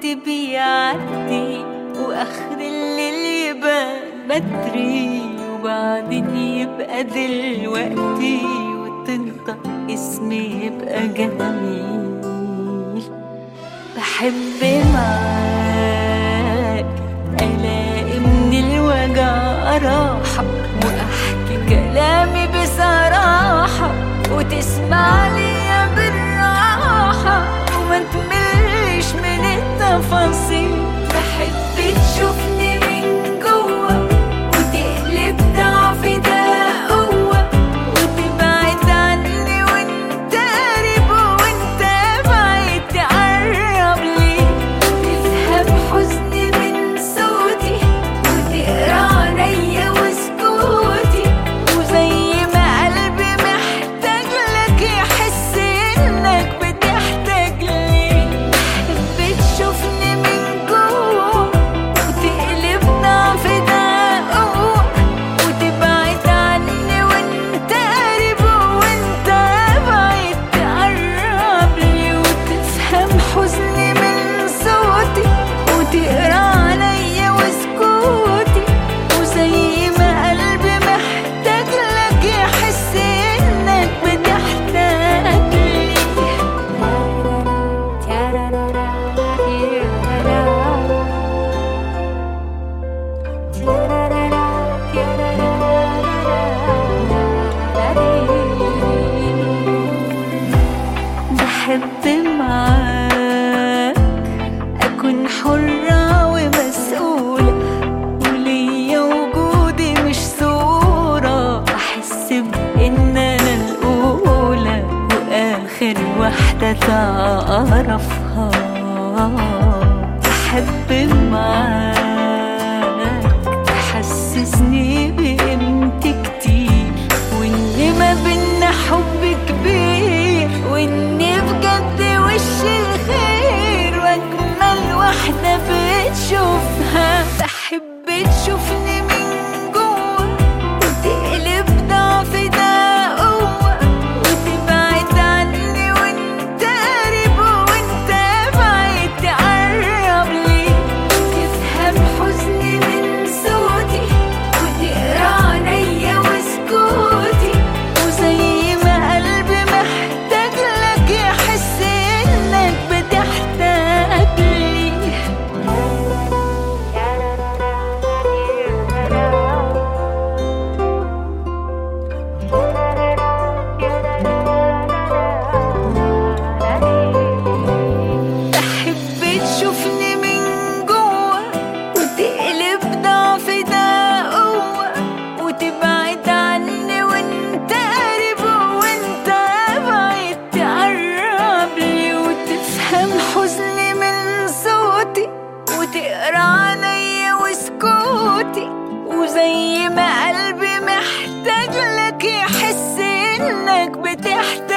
الوقت بيعدي واخر الليل يبقى بدري وبعدين يبقى دلوقتي وتنطق اسمي يبقى جميل بحب معاك الاقي من الوجع راحة واحكي كلامي بصراحة وتسمع لي بالراحة وما تملش من التفاصيل بحب تشوفني من جوا وتقلب ضعفي ده قوة وتبعد عني وانت قريب وانت بعيد تقرب لي تفهم حزني من صوتي وتقرا عليا وسكوتي وزي ما قلبي محتاج لك يحس انك بتحتاج لي بحب تشوفني من جوا وتقلب ضعفي ده قوة وتبعد عني وانت قريب وانت بعيد تقرب لي وتفهم حزني من صوتي وتقرا عليا وسكوتي وزي ما قلبي محتاج لك يحس انك بتحتاج لي بحب معاك أكون حرة ومسؤولة وليا وجودي مش صورة أحس بإن أنا الأولى وآخر واحدة تعرفها بحب معاك تحسسني بقيمتي كتير وإن ما بينا حب كبير وإني بجد وش الخير وأجمل واحدة بتشوفها بحب تشوفني من جوا وتقلب ضعفي ده قوة وتبعد عني وانت قريب وانت بعيد تقرب لي تفهم حزني من صوتي وتقرا عليا وسكوتي وزي ما قلبي محتاج لك يحس انك بتحتاج لي بحب تشوفني من جوا وتقلب ضعفي ده قوة وتبعد عني وانت قريب وانت بعيد تقرب لي وتفهم حزني من صوتي وتقرا عليا وسكوتي وزي ما قلبي محتاج لك يحس انك بتحتاج